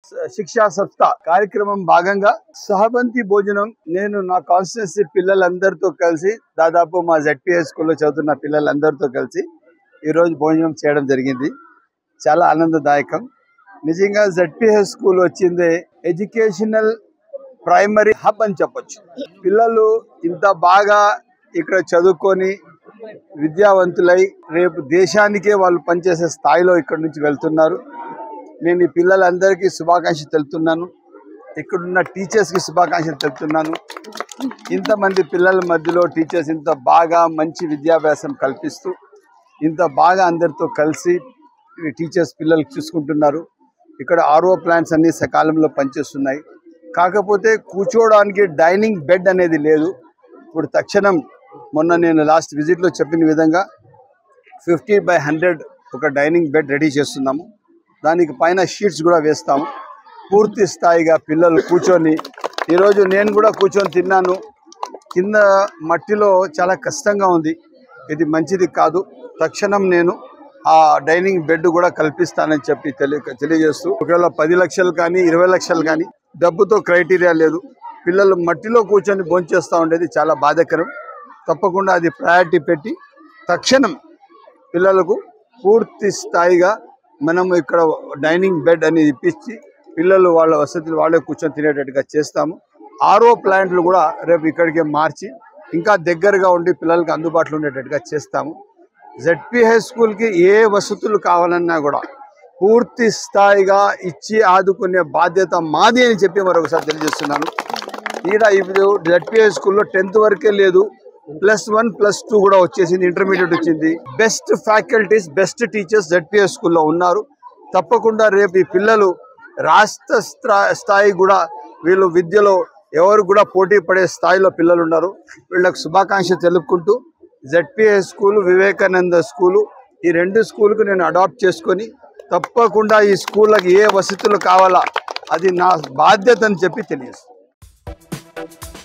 శిక్షా సంస్థ కార్యక్రమం భాగంగా సహబంతి భోజనం నేను నా కాన్స్టిట్యున్సీ పిల్లలందరితో కలిసి దాదాపు మా జెడ్పీఎస్ స్కూల్లో చదువుతున్న పిల్లలందరితో కలిసి ఈరోజు భోజనం చేయడం జరిగింది చాలా ఆనందదాయకం నిజంగా జెడ్పీఎస్ స్కూల్ వచ్చింది ఎడ్యుకేషనల్ ప్రైమరీ హబ్ అని చెప్పొచ్చు పిల్లలు ఇంత బాగా ఇక్కడ చదువుకొని విద్యావంతులై రేపు దేశానికే వాళ్ళు పనిచేసే స్థాయిలో ఇక్కడ నుంచి వెళ్తున్నారు నేను ఈ పిల్లలందరికీ శుభాకాంక్షలు తెలుపుతున్నాను ఇక్కడున్న టీచర్స్కి శుభాకాంక్షలు తెలుపుతున్నాను ఇంతమంది పిల్లల మధ్యలో టీచర్స్ ఇంత బాగా మంచి విద్యాభ్యాసం కల్పిస్తూ ఇంత బాగా అందరితో కలిసి ఈ టీచర్స్ పిల్లలు చూసుకుంటున్నారు ఇక్కడ ఆర్ఓ ప్లాంట్స్ అన్ని సకాలంలో పనిచేస్తున్నాయి కాకపోతే కూర్చోవడానికి డైనింగ్ బెడ్ అనేది లేదు ఇప్పుడు తక్షణం మొన్న నేను లాస్ట్ విజిట్లో చెప్పిన విధంగా ఫిఫ్టీ బై హండ్రెడ్ ఒక డైనింగ్ బెడ్ రెడీ చేస్తున్నాము దానికి పైన షీట్స్ కూడా వేస్తాము పూర్తి స్థాయిగా పిల్లలు కూర్చొని ఈరోజు నేను కూడా కూర్చొని తిన్నాను కింద మట్టిలో చాలా కష్టంగా ఉంది ఇది మంచిది కాదు తక్షణం నేను ఆ డైనింగ్ బెడ్ కూడా కల్పిస్తానని చెప్పి తెలియ తెలియజేస్తూ ఒకవేళ పది లక్షలు కానీ ఇరవై లక్షలు కానీ డబ్బుతో క్రైటీరియా లేదు పిల్లలు మట్టిలో కూర్చొని భోంచేస్తూ ఉండేది చాలా బాధాకరం తప్పకుండా అది ప్రయారిటీ పెట్టి తక్షణం పిల్లలకు పూర్తి స్థాయిగా మనం ఇక్కడ డైనింగ్ బెడ్ అనేది ఇప్పించి పిల్లలు వాళ్ళ వసతులు వాళ్ళే కూర్చొని తినేటట్టుగా చేస్తాము ఆరో ప్లాంట్లు కూడా రేపు ఇక్కడికే మార్చి ఇంకా దగ్గరగా ఉండి పిల్లలకి అందుబాటులో ఉండేటట్టుగా చేస్తాము జెడ్పీహెచ్ స్కూల్కి ఏ వసతులు కావాలన్నా కూడా పూర్తి స్థాయిగా ఇచ్చి ఆదుకునే బాధ్యత మాది అని చెప్పి మరొకసారి తెలియజేస్తున్నాను ఈడ ఇప్పుడు జెడ్పీహెచ్ స్కూల్లో టెన్త్ వరకే లేదు ప్లస్ వన్ ప్లస్ టూ కూడా వచ్చేసింది ఇంటర్మీడియట్ వచ్చింది best faculties best teachers ZPS స్కూల్లో ఉన్నారు తప్పకుండా రేపు ఈ పిల్లలు రాష్ట్ర స్థా- స్థాయి కూడా వీళ్ళు విద్యలో ఎవరు కూడా పోటీ పడే స్థాయిలో పిల్లలు ఉన్నారు వీళ్ళకి శుభాకాంక్షలు తెలుపుకుంటూ జెడ్పీఎస్ స్కూల్ వివేకానంద స్కూలు ఈ రెండు స్కూల్కు నేను అడాప్ట్ చేసుకొని తప్పకుండా ఈ స్కూళ్ళకి ఏ వసతులు కావాలా అది నా బాధ్యత అని చెప్పి తెలియజేస్తాను